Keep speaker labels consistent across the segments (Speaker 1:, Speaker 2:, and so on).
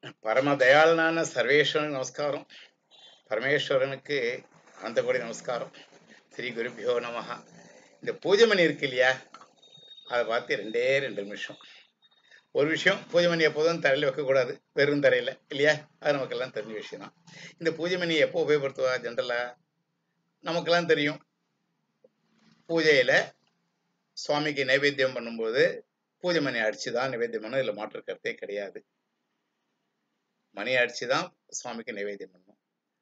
Speaker 1: பரம தயாளனான சர்வேஸ்வரனுக்கு நமஸ்காரம் பரமேஸ்வரனுக்கு அந்த கோடி நமஸ்காரம் ஸ்ரீ குருபியோ நமஹா இந்த பூஜை மணி இருக்கு இல்லையா அதை பார்த்து ரெண்டே ரெண்டு நிமிஷம் ஒரு விஷயம் பூஜை மணி எப்போதும் தரையில் வைக்கக்கூடாது வெறும் தரையில் இல்லையா அது நமக்கெல்லாம் தெரிஞ்ச விஷயம் தான் இந்த பூஜை மணியை எப்போ உபயோகப்படுத்துவா ஜென்ரலாக நமக்கெல்லாம் தெரியும் பூஜையில் சுவாமிக்கு நைவேத்தியம் பண்ணும்போது பூஜை மணி அடிச்சு தான் நைவேத்தியம் பண்ணணும் இதில் மாற்று கருத்தே கிடையாது மணி அடிச்சு தான் சுவாமிக்கு நைவேத்தியம் பண்ணணும்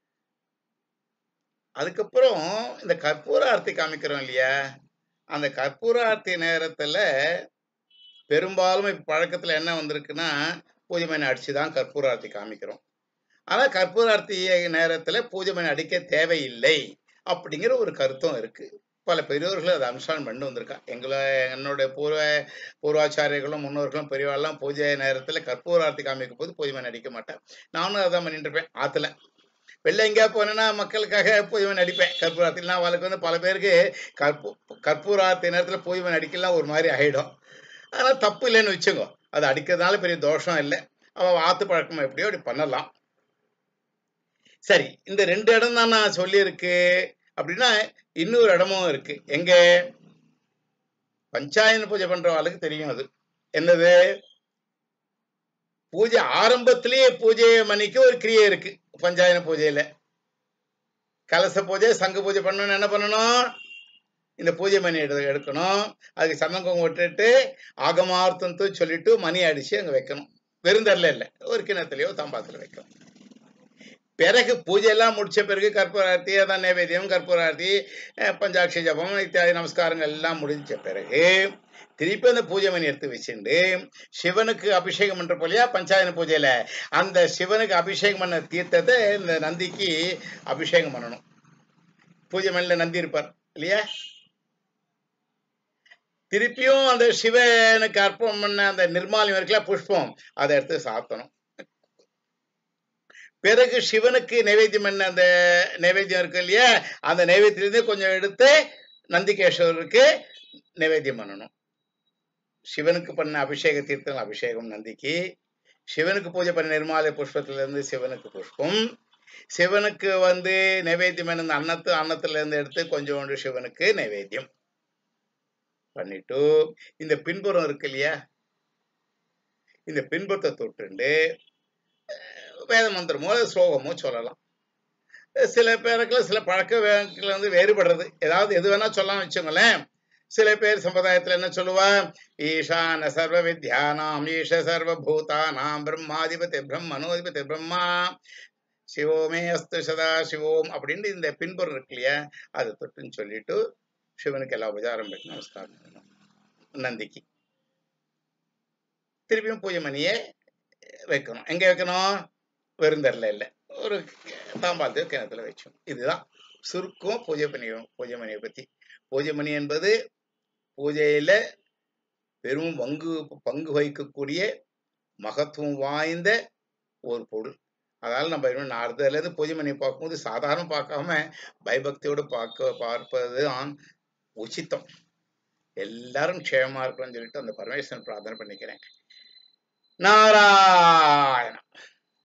Speaker 1: அதுக்கப்புறம் இந்த கற்பூர ஆர்த்தி காமிக்கிறோம் இல்லையா அந்த கற்பூர ஆர்த்தி நேரத்துல பெரும்பாலும் இப்ப பழக்கத்துல என்ன வந்திருக்குன்னா பூஜை மணி அடிச்சு தான் கற்பூர ஆர்த்தி காமிக்கிறோம் ஆனா கற்பூர ஆர்த்தி நேரத்துல பூஜை மணி அடிக்க தேவையில்லை அப்படிங்கிற ஒரு கருத்தும் இருக்கு பல பெரியோர்கள் அதை அனுஷ்டானம் பண்ணி வந்திருக்கா எங்களை என்னுடைய பூர்வ பூர்வாச்சாரியர்களும் முன்னோர்களும் பெரியவாள்லாம் பூஜை நேரத்துல கற்பூர ஆர்த்தி காமிக்கும் போது பூஜை மணி அடிக்க மாட்டேன் நானும் அதான் பண்ணிட்டு இருப்பேன் ஆத்துல வெளில எங்கேயா போனேன்னா மக்களுக்காக பூஜை மணி அடிப்பேன் கற்பூராத்தில் நான் அவளுக்கு வந்து பல பேருக்கு கற்பூ கற்பூராத்தி நேரத்தில் பூஜை மணி அடிக்கலாம் ஒரு மாதிரி ஆகிடும் ஆனால் தப்பு இல்லைன்னு வச்சுக்கோ அது அடிக்கிறதுனால பெரிய தோஷம் இல்லை அவள் ஆத்து பழக்கம் எப்படியோ அப்படி பண்ணலாம் சரி இந்த ரெண்டு இடம் தான் நான் சொல்லியிருக்கு அப்படின்னா இன்னொரு இடமும் இருக்கு எங்க பஞ்சாயன பூஜை பண்றவாளுக்கு தெரியும் அது என்னது பூஜை ஆரம்பத்திலேயே பூஜை மணிக்கு ஒரு கிரியை இருக்கு பஞ்சாயன பூஜையில கலச பூஜை சங்க பூஜை பண்ணணும்னு என்ன பண்ணணும் இந்த பூஜை மணி எடு எடுக்கணும் அதுக்கு சந்தங்கம் விட்டுட்டு ஆகமார்த்தம் சொல்லிட்டு மணி அடிச்சு அங்க வைக்கணும் வெறுந்தரில் இல்லை ஒரு கிணத்துலயோ தம்பாத்துல வைக்கணும் பிறகு பூஜை எல்லாம் முடிச்ச பிறகு கற்பூரார்த்தி அதான் நைவேத்தியம் கற்பூரார்த்தி பஞ்சாட்சி ஜபம் இத்தியாதி நமஸ்காரங்கள் எல்லாம் முடிஞ்ச பிறகு திருப்பி அந்த பூஜை மணி எடுத்து வச்சுண்டு சிவனுக்கு அபிஷேகம் பண்ற போலியா பஞ்சாயன பூஜையில அந்த சிவனுக்கு அபிஷேகம் பண்ண தீர்த்தத்தை இந்த நந்திக்கு அபிஷேகம் பண்ணணும் பூஜை மணில நந்தி இருப்பார் இல்லையா திருப்பியும் அந்த சிவனுக்கு அர்ப்பணம் பண்ண அந்த நிர்மாலியம் இருக்குல்ல புஷ்பம் அதை எடுத்து சாத்தணும் பிறகு சிவனுக்கு நைவேத்தியம் பண்ண அந்த நைவேத்தியம் இருக்கு இல்லையா அந்த நைவேத்தியிலிருந்து கொஞ்சம் எடுத்து நந்திகேஸ்வரருக்கு நைவேத்தியம் பண்ணணும் சிவனுக்கு பண்ண அபிஷேக தீர்த்தம் அபிஷேகம் நந்திக்கு சிவனுக்கு பூஜை பண்ண நிர்மாலய புஷ்பத்துல இருந்து சிவனுக்கு புஷ்பம் சிவனுக்கு வந்து நைவேத்தியம் பண்ண அன்னத்து அன்னத்துல இருந்து எடுத்து கொஞ்சோண்டு சிவனுக்கு நைவேத்தியம் பண்ணிட்டு இந்த பின்புறம் இருக்கு இல்லையா இந்த பின்புறத்தை தொட்டுண்டு வேத மந்திரமோ ஸ்லோகமோ சொல்லலாம் சில பேருக்குல சில பழக்க வழக்கில் வந்து வேறுபடுறது ஏதாவது எது வேணா சொல்லலாம் வச்சுங்களேன் சில பேர் சம்பிரதாயத்துல என்ன சொல்லுவா ஈஷான சர்வ வித்யானாம் ஈஷ சர்வ பூதானாம் பிரம்மாதிபதி பிரம்மனோதிபதி பிரம்மா சிவோமே அஸ்து சதா சிவோம் அப்படின்னு இந்த பின்புறம் இருக்கு இல்லையா அதை தொட்டுன்னு சொல்லிட்டு சிவனுக்கு எல்லா உபச்சாரம் பண்ணி நமஸ்காரம் பண்ணணும் நந்திக்கு திருப்பியும் பூஜை மணியை வைக்கணும் எங்க வைக்கணும் வெறுந்தரில் இல்லை ஒரு தாம்பாளத்து கிணத்துல வச்சோம் இதுதான் சுருக்கம் பூஜை பண்ணி பூஜை மணியை பத்தி பூஜை மணி என்பது பூஜையில பெரும் பங்கு பங்கு வகிக்கக்கூடிய மகத்துவம் வாய்ந்த ஒரு பொருள் அதனால நம்ம இன்னும் நார்தல இருந்து பூஜை மணி பார்க்கும்போது சாதாரண பார்க்காம பயபக்தியோடு பார்க்க பார்ப்பது தான் உச்சித்தம் எல்லாரும் க்ஷேமமா இருக்கணும்னு சொல்லிட்டு அந்த பரமேஸ்வரன் பிரார்த்தனை பண்ணிக்கிறேன் நாராயணம்